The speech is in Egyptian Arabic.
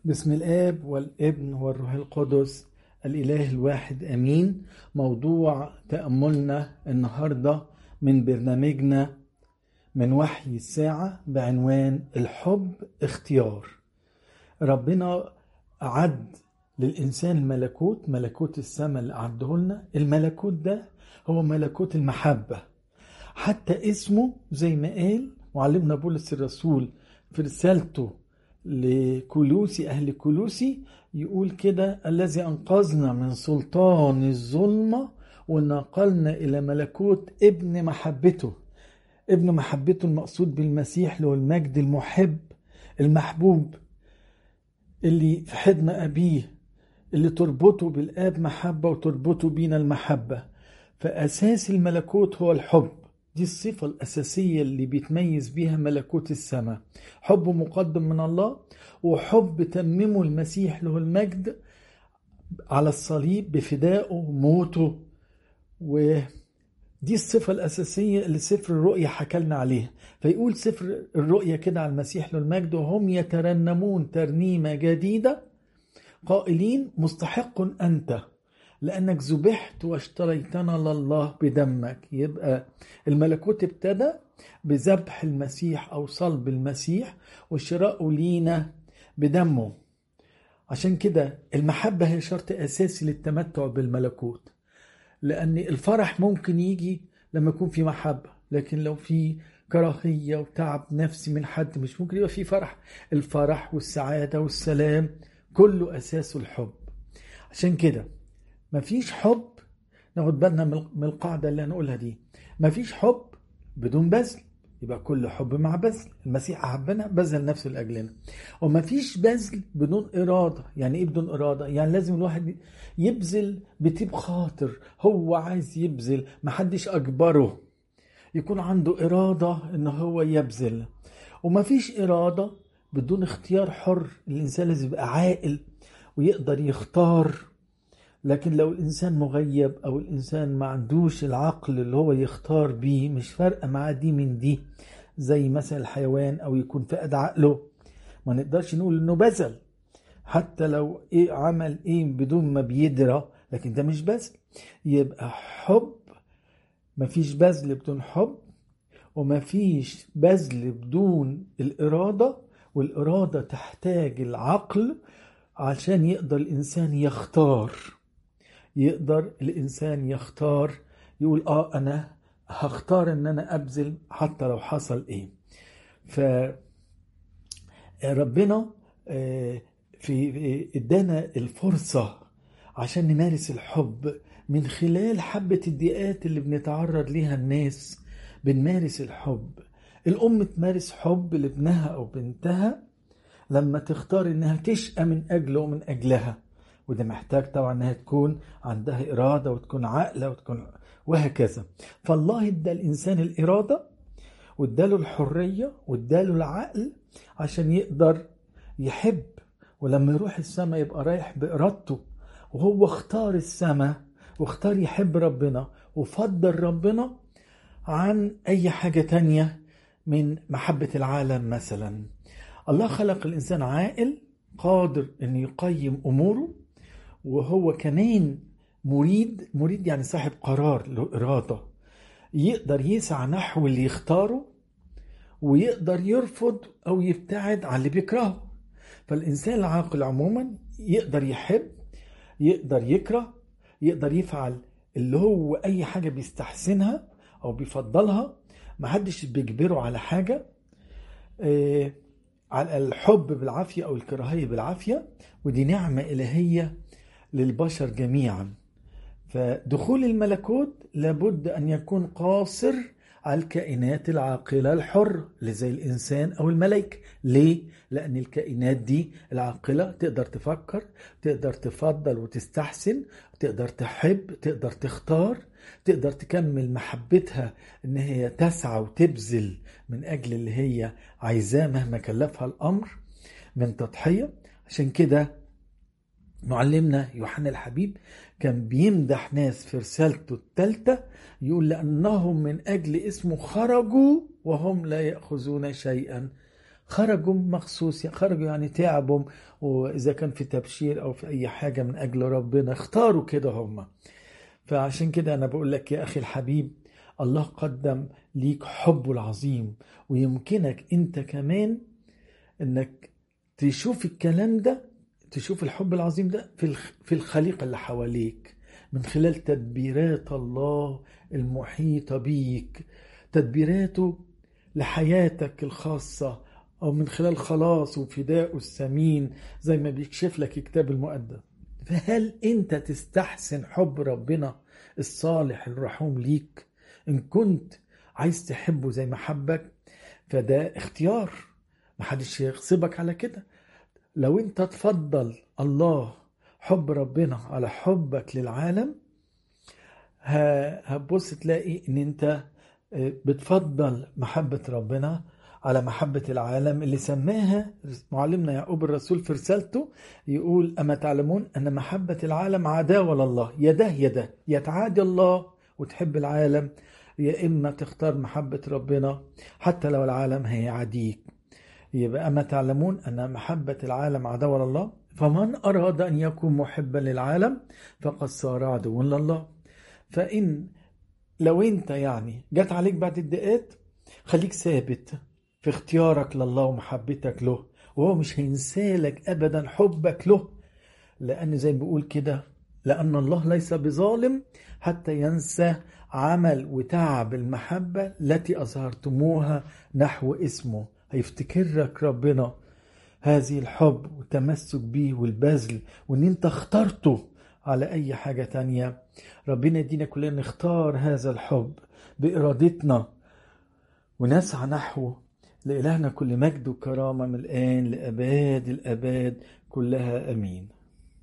بسم الآب والابن والروح القدس الإله الواحد أمين موضوع تأملنا النهاردة من برنامجنا من وحي الساعة بعنوان الحب اختيار ربنا أعد للإنسان ملكوت ملكوت السماء اللي أعده لنا الملكوت ده هو ملكوت المحبة حتى اسمه زي ما قال معلمنا بولس الرسول في رسالته لكلوسي أهل كلوسي يقول كده الذي أنقذنا من سلطان الظلمة ونقلنا إلى ملكوت ابن محبته ابن محبته المقصود بالمسيح له المجد المحب المحبوب اللي في حضن أبيه اللي تربطه بالآب محبة وتربطه بينا المحبة فأساس الملكوت هو الحب دي الصفة الأساسية اللي بيتميز بيها ملكوت السماء حب مقدم من الله وحب تممه المسيح له المجد على الصليب بفدائه وموته ودي الصفة الأساسية اللي سفر الرؤيا حكلنا عليها فيقول سفر الرؤيا كده على المسيح له المجد وهم يترنمون ترنيمة جديدة قائلين مستحق أنت لأنك ذبحت واشتريتنا لله بدمك يبقى الملكوت ابتدى بذبح المسيح أو صلب المسيح وشراءه لينا بدمه عشان كده المحبة هي شرط أساسي للتمتع بالملكوت لأن الفرح ممكن يجي لما يكون في محبة لكن لو في كراهية وتعب نفسي من حد مش ممكن يبقى في فرح الفرح والسعادة والسلام كله أساسه الحب عشان كده مفيش حب ناخد بالنا من القاعدة اللي هنقولها دي مفيش حب بدون بذل يبقى كل حب مع بذل المسيح أحبنا بذل نفسه لأجلنا ومفيش بذل بدون إرادة يعني إيه بدون إرادة يعني لازم الواحد يبذل بطيب خاطر هو عايز يبذل محدش أجبره يكون عنده إرادة إن هو يبذل ومفيش إرادة بدون اختيار حر الإنسان لازم يبقى عاقل ويقدر يختار لكن لو الإنسان مغيب أو الإنسان ما عندوش العقل اللي هو يختار بيه مش فارقة معاه دي من دي زي مثلا الحيوان أو يكون فقد عقله ما نقدرش نقول إنه بذل حتى لو إيه عمل إيه بدون ما بيدرى لكن ده مش بذل يبقى حب مفيش بذل بدون حب ومفيش بذل بدون الإرادة والإرادة تحتاج العقل عشان يقدر الإنسان يختار يقدر الإنسان يختار يقول آه أنا هختار إن أنا أبذل حتى لو حصل إيه فربنا في ادانا الفرصة عشان نمارس الحب من خلال حبة الدقات اللي بنتعرض ليها الناس بنمارس الحب الأم تمارس حب لابنها أو بنتها لما تختار إنها تشقى من أجله ومن أجلها وده محتاج طبعا إنها تكون عندها إرادة وتكون عاقلة وتكون وهكذا فالله ادى الإنسان الإرادة واداله الحرية واداله العقل عشان يقدر يحب ولما يروح السماء يبقى رايح بإرادته وهو اختار السماء واختار يحب ربنا وفضل ربنا عن أي حاجة تانية من محبة العالم مثلا الله خلق الإنسان عاقل قادر أن يقيم أموره وهو كمان مريد مريد يعني صاحب قرار له إرادة يقدر يسعى نحو اللي يختاره ويقدر يرفض أو يبتعد عن اللي بيكرهه فالإنسان العاقل عموما يقدر يحب يقدر يكره يقدر يفعل اللي هو أي حاجة بيستحسنها أو بيفضلها محدش بيجبره على حاجة آه على الحب بالعافية أو الكراهية بالعافية ودي نعمة إلهية للبشر جميعا فدخول الملكوت لابد أن يكون قاصر على الكائنات العاقلة الحرة اللي زي الإنسان أو الملائكة ليه؟ لأن الكائنات دي العاقلة تقدر تفكر تقدر تفضل وتستحسن تقدر تحب تقدر تختار تقدر تكمل محبتها ان هي تسعى وتبذل من اجل اللي هي عايزاه مهما كلفها الامر من تضحيه عشان كده معلمنا يوحنا الحبيب كان بيمدح ناس في رسالته الثالثه يقول لانهم من اجل اسمه خرجوا وهم لا ياخذون شيئا خرجوا مخصوص خرجوا يعني تعبوا وإذا كان في تبشير أو في أي حاجة من أجل ربنا اختاروا كده هم فعشان كده أنا بقول لك يا أخي الحبيب الله قدم ليك حبه العظيم ويمكنك أنت كمان أنك تشوف الكلام ده تشوف الحب العظيم ده في في الخليقة اللي حواليك من خلال تدبيرات الله المحيطة بيك تدبيراته لحياتك الخاصة أو من خلال خلاص وفداء الثمين زي ما بيكشف لك الكتاب المقدس فهل أنت تستحسن حب ربنا الصالح الرحوم ليك إن كنت عايز تحبه زي ما حبك فده اختيار محدش يغصبك على كده لو انت تفضل الله حب ربنا على حبك للعالم هتبص تلاقي ان انت بتفضل محبة ربنا على محبة العالم اللي سماها معلمنا يعقوب الرسول في رسالته يقول أما تعلمون أن محبة العالم عداوة لله يده يده يتعادي الله وتحب العالم يا إما تختار محبة ربنا حتى لو العالم هيعاديك يبقى أما تعلمون أن محبة العالم عداوة لله فمن أراد أن يكون محبا للعالم فقد صار عدوا لله فإن لو أنت يعني جت عليك بعد الدقات خليك ثابت في اختيارك لله ومحبتك له وهو مش هينسالك أبدا حبك له لأن زي ما بيقول كده لأن الله ليس بظالم حتى ينسى عمل وتعب المحبة التي أظهرتموها نحو اسمه هيفتكرك ربنا هذه الحب والتمسك بيه والبذل وان انت اخترته على اي حاجة تانية ربنا يدينا كلنا نختار هذا الحب بارادتنا ونسعى نحوه لإلهنا كل مجد وكرامة من الآن لأباد الأباد كلها أمين